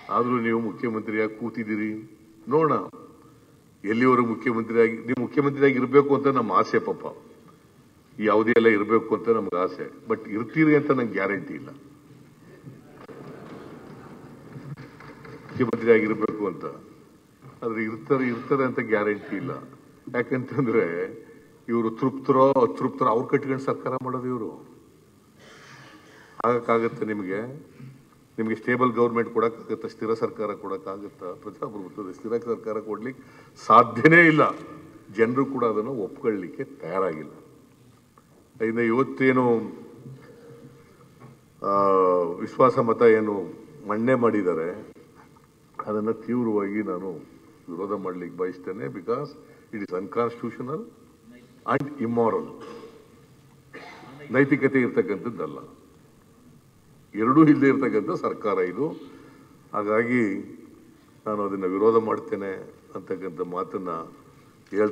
ಆದ್ರೂ ನೀವು ಮುಖ್ಯಮಂತ್ರಿಯಾಗಿ ಕೂತಿದ್ದೀರಿ ನೋಡೋಣ ಎಲ್ಲಿವರೆಗೂ ಮುಖ್ಯಮಂತ್ರಿಯಾಗಿ ನೀವು ಮುಖ್ಯಮಂತ್ರಿಯಾಗಿ ಇರಬೇಕು ಅಂತ ನಮ್ಮ ಆಸೆ ಪಾಪ ಈ ಯಾವುದೇ ಎಲ್ಲ ಇರಬೇಕು ಅಂತ ನಮ್ಗೆ ಆಸೆ ಬಟ್ ಇರ್ತೀರಿ ಅಂತ ನಂಗೆ ಗ್ಯಾರಂಟಿ ಇಲ್ಲ ಮುಖ್ಯಮಂತ್ರಿ ಆಗಿರ್ಬೇಕು ಅಂತ ಆದ್ರೆ ಇರ್ತಾರೆ ಇರ್ತಾರೆ ಅಂತ ಗ್ಯಾರಂಟಿ ಇಲ್ಲ ಯಾಕಂತಂದ್ರೆ ಇವರು ತೃಪ್ತರೋ ಅತೃಪ್ತರೋ ಅವ್ರು ಕಟ್ಕೊಂಡು ಸರ್ಕಾರ ಮಾಡೋದು ಇವರು ಆಗಕ್ಕಾಗತ್ತೆ ನಿಮಗೆ ನಿಮಗೆ ಸ್ಟೇಬಲ್ ಗೌರ್ಮೆಂಟ್ ಕೊಡಕ್ಕಾಗತ್ತ ಸ್ಥಿರ ಸರ್ಕಾರ ಕೊಡಕ್ಕಾಗತ್ತ ಪ್ರಜಾಪ್ರಭುತ್ವದ ಸ್ಥಿರ ಸರ್ಕಾರ ಕೊಡ್ಲಿಕ್ಕೆ ಸಾಧ್ಯನೇ ಇಲ್ಲ ಜನರು ಕೂಡ ಅದನ್ನು ಒಪ್ಕೊಳ್ಳಿಕ್ಕೆ ತಯಾರಾಗಿಲ್ಲ ಇನ್ನು ಇವತ್ತೇನು ಆ, ವಿಶ್ವಾಸ ಮತ ಏನು ಮಣ್ಣೆ ಮಾಡಿದ್ದಾರೆ ಅದನ್ನು ತೀವ್ರವಾಗಿ ನಾನು ವಿರೋಧ ಮಾಡಲಿಕ್ಕೆ ಬಯಸ್ತೇನೆ because it is unconstitutional and immoral ನೈತಿಕತೆ ಇರ್ತಕ್ಕಂಥದ್ದಲ್ಲ ಎರಡೂ ಇಲ್ಲದೆ ಇರ್ತಕ್ಕಂಥ ಸರ್ಕಾರ ಇದು ಹಾಗಾಗಿ ನಾನು ಅದನ್ನು ವಿರೋಧ ಮಾಡ್ತೇನೆ ಅಂತಕ್ಕಂಥ ಮಾತನ್ನ